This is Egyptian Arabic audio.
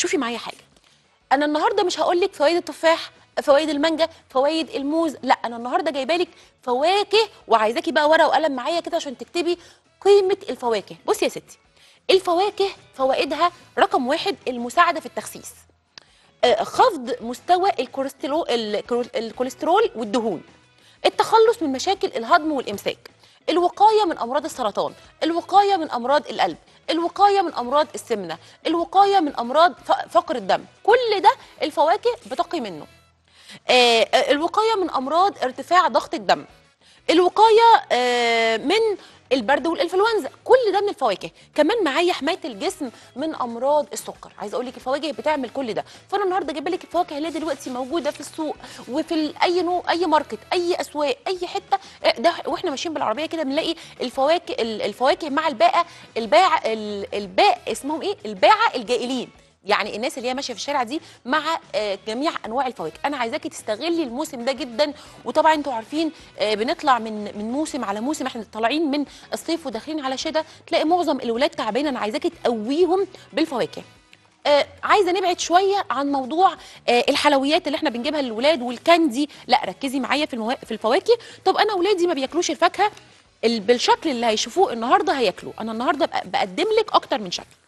شوفي معايا حاجه انا النهارده مش هقول لك فوائد التفاح فوائد المانجا فوائد الموز لا انا النهارده جايبه لك فواكه وعايزاكي بقى ورقه وقلم معايا كده عشان تكتبي قيمه الفواكه بصي يا ستي الفواكه فوائدها رقم واحد المساعده في التخسيس آه، خفض مستوى الكوليسترول الكرو- الكوليسترول والدهون التخلص من مشاكل الهضم والامساك الوقايه من امراض السرطان الوقايه من امراض القلب الوقايه من امراض السمنه الوقايه من امراض ف- فقر الدم كل ده الفواكه بتقي منه آه، آه، الوقايه من امراض ارتفاع ضغط الدم الوقايه آه، من البرد والانفلونزا كل ده من الفواكه كمان معايا حمايه الجسم من امراض السكر عايزه اقول لك الفواكه بتعمل كل ده فانا النهارده جايبه لك الفواكه اللي دلوقتي موجوده في السوق وفي ال- اي نوع اي ماركت اي اسواق اي حته آه، ده واحنا ماشيين بالعربيه كده بنلاقي الفواكه ال- الفواكه مع الباقه الباع ال- الباء اسمهم ايه الباعه الجائلين يعني الناس اللي هي ماشيه في الشارع دي مع آه، جميع انواع الفواكه انا عايزاكي تستغلي الموسم ده جدا وطبعا انتوا عارفين آه، بنطلع من من موسم على موسم احنا طالعين من الصيف وداخلين على شتاء تلاقي معظم الولاد تعبانه انا عايزاكي تقويهم بالفواكه آه عايزه نبعد شويه عن موضوع آه الحلويات اللي احنا بنجيبها للولاد والكاندي لا ركزي معايا في الموا... في الفواكه طب انا ولادي ما بياكلوش الفاكهه ال- بالشكل اللي هيشوفوه النهارده هياكلوا انا النهارده بق- بقدم لك اكتر من شكل